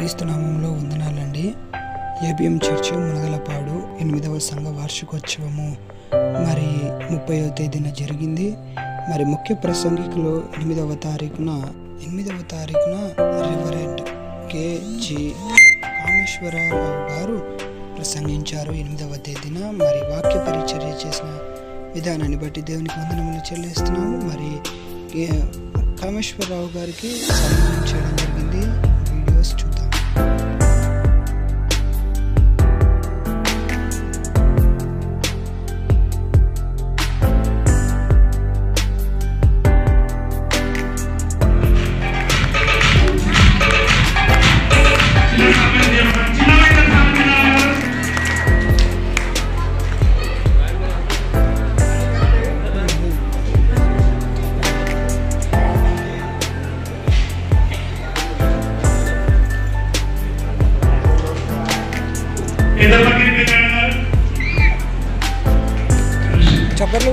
క్రీస్తు నామంలో వందనాలండి ఏబిఎం చర్చ్ మునగలపాడు ఎనిమిదవ సంఘ వార్షికోత్సవము మరి ముప్పైవ తేదీన జరిగింది మరి ముఖ్య ప్రసంగికులు ఎనిమిదవ తారీఖున ఎనిమిదవ తారీఖున రివరెంట్ కేజి కామేశ్వరరావు గారు ప్రసంగించారు ఎనిమిదవ తేదీన మరి వాక్య పరిచర్య చేసిన విధానాన్ని బట్టి దేవునికి వందనములు చెల్లిస్తున్నాము మరి ఏ- కామేశ్వరరావు గారికి సన్మానం చేయడం జరిగింది వీడియోస్ చూద్దాం చప్పర్లు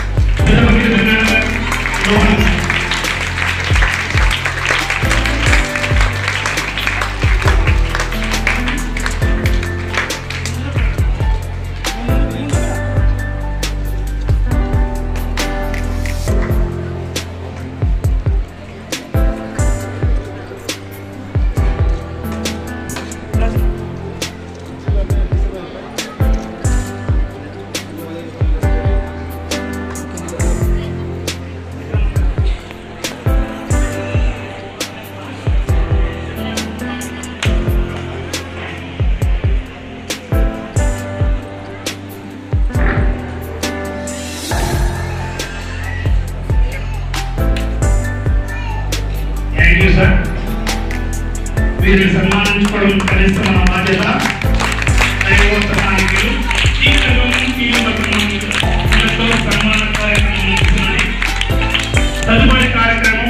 థ్యాంక్ యూ సార్ వీరిని సన్మానించుకోవడం కనీసం మన బాధ్యత దైవోత్సవానికి ఈ క్రమం ఈ మతంలో సన్మాన కార్యక్రమం ముగిస్తున్నది తదుపరి కార్యక్రమం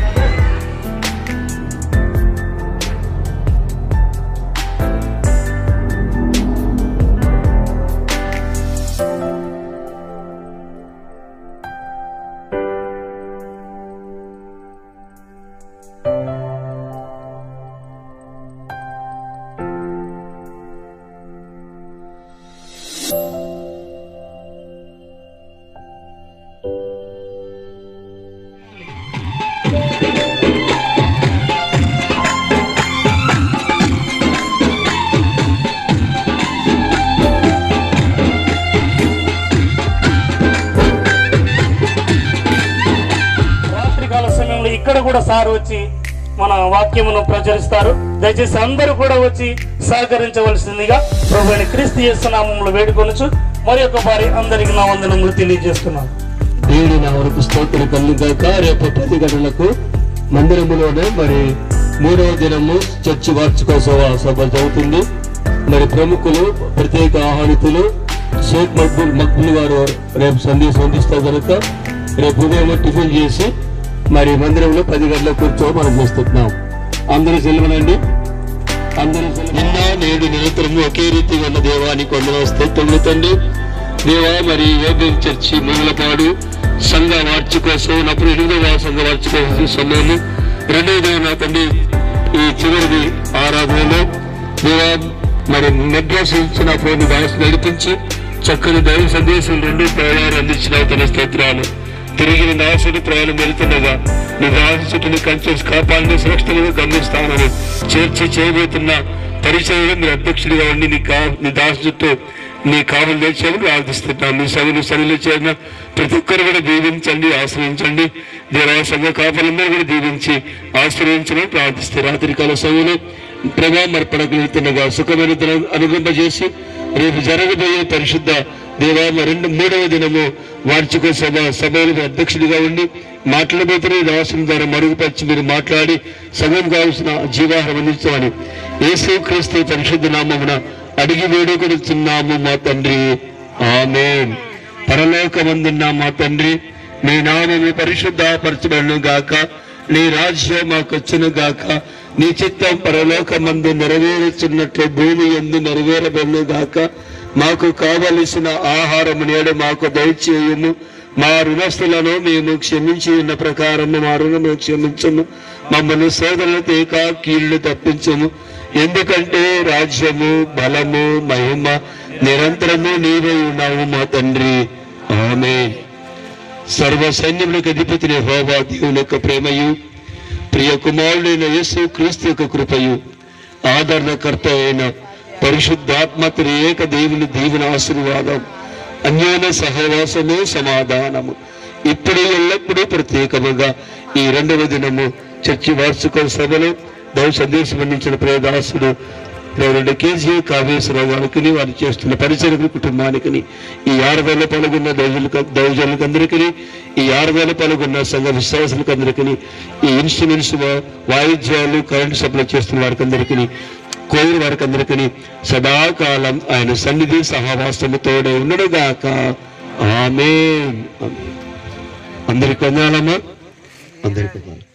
రాత్రికాల సమయంలో ఇక్కడ కూడా సార్ వచ్చి మన వాక్యమును ప్రచురిస్తారు దయచేసి అందరూ కూడా వచ్చి సహకరించవలసిందిగా ప్రభు అయిన క్రీస్తు చేస్తున్నాము వేడుకొనొచ్చు మరి ఒక వారి అందరికి నా వందనములు తెలియజేస్తున్నాను దేవుడి నామకు స్తోత్రం కలుగాక రేపు పది గంటలకు మందిరములోనే మరి మూడవ దినము చర్చి వార్షికోత్సవ సభ జరుగుతుంది మరి ప్రముఖులు ప్రత్యేక ఆహ్వానితులు షేక్ మక్బుల్ మక్బుల్ గారు రేపు సందేశం అందిస్తారు కనుక రేపు ఉదయం టిఫిన్ చేసి మరి మందిరంలో పది గంటలకు కూర్చో మనం చేస్తున్నాం అందరూ సెలవునండి అందరూ సెలవు. నిన్న నేడు నిరంతరము ఒకే రీతిగా ఉన్న దేవానికి వందన స్తోత్రములు తండ్రి దేవా మరి ఏబిఎం చర్చి మంగళపాడు సంఘ వార్షికోత్సవం అప్పుడు ఎనిమిదవ సంఘ వార్షికోత్సవ సమయము రెండవది నా తండ్రి ఈ చివరిది ఆరాధనలో దేవా మరి మెడ్రాస్ ఇచ్చిన ఫోన్ దాసి నడిపించి చక్కని దైవ సందేశం రెండు ప్రయాణాలు అందించిన తన స్తోత్రాలు తిరిగి నీ దాసుడు ప్రయాణం వెళ్తుండగా నీ దాసు చుట్టూ కంచె కాపాలని సురక్షితంగా గమనిస్తానని చేర్చి చేయబోతున్న పరిచయంలో మీరు అధ్యక్షుడిగా ఉండి నీ కా నీ దాసు చుట్టూ నీ కావలు లేచేయమని ప్రార్థిస్తున్నాను మీ సభలు సరిలో చేరిన ప్రతి ఒక్కరు కూడా దీవించండి ఆశ్రయించండి దేవా సంఘ కాపాలందరూ కూడా దీవించి ఆశ్రయించమని ప్రార్థిస్తే రాత్రికాల సమయంలో ప్రభామర్పణకు వెళ్తుండగా సుఖమైన దినం అనుగ్రహింపజేసి రేపు జరగబోయే పరిశుద్ధ దేవామ రెండు మూడవ దినము వార్షిక సభ సభలో అధ్యక్షుడిగా ఉండి మాట్లాడబోతున్న ఈ దాసుని ద్వారా మరుగుపరిచి మీరు మాట్లాడి సగం కావాల్సిన జీవాహారం అందించమని యేసు క్రీస్తు పరిశుద్ధ నామమున అడిగి వేడుకొడుతున్నాము మా తండ్రి ఆమేన్ పరలోకమందున్న మా తండ్రి మీ నామము పరిశుద్ధపరచబడును గాక నీ రాజ్యం మాకు వచ్చును గాక నీ చిత్తం పరలోకమందు నెరవేరుచున్నట్లు భూమి ఎందు నెరవేరబడును గాక మాకు కావలసిన ఆహారము నేడు మాకు దయచేయము మా రుణస్థులను మేము క్షమించి ఉన్న ప్రకారము మా రుణము క్షమించము మమ్మల్ని శోధనలు తేక కీళ్లు తప్పించము ఎందుకంటే రాజ్యము బలము మహిమ నిరంతరము నీవే ఉన్నావు మా తండ్రి ఆమె సర్వ సైన్యములకు అధిపతిని హోవా దేవుని యొక్క ప్రేమయు ప్రియ కుమారుడైన యేసు క్రీస్తు యొక్క కృపయు ఆదరణకర్త అయిన పరిశుద్ధాత్మ త్రియేక దేవుని దీవెన ఆశీర్వాదం అన్యోన్య సహవాసము సమాధానము ఇప్పుడు ఎల్లప్పుడూ ప్రత్యేకముగా ఈ రెండవ దినము చర్చి వార్షిక సభలో దౌ సందేశం అందించిన ప్రియదాసుడు రెండు కేజీ కావ్యేశ్వరరావు గారికి వారు చేస్తున్న పరిచయ కుటుంబానికి ఈ ఆరు వేల పాల్గొన్న దౌజులకు దౌజనులకు అందరికీ ఈ ఆరు వేల పాల్గొన్న సంఘ విశ్వాసులకు అందరికీ ఈ ఇన్స్ట్రుమెంట్స్ వాయిద్యాలు కరెంట్ సప్లై చేస్తున్న వారికి అందరికీ కోవిడ్ వారికి అందరికీ సదాకాలం ఆయన సన్నిధి సహవాసము తోడే ఉండడుగాక ఆమె అందరికి వందాలమ్మా అందరికి వందాలు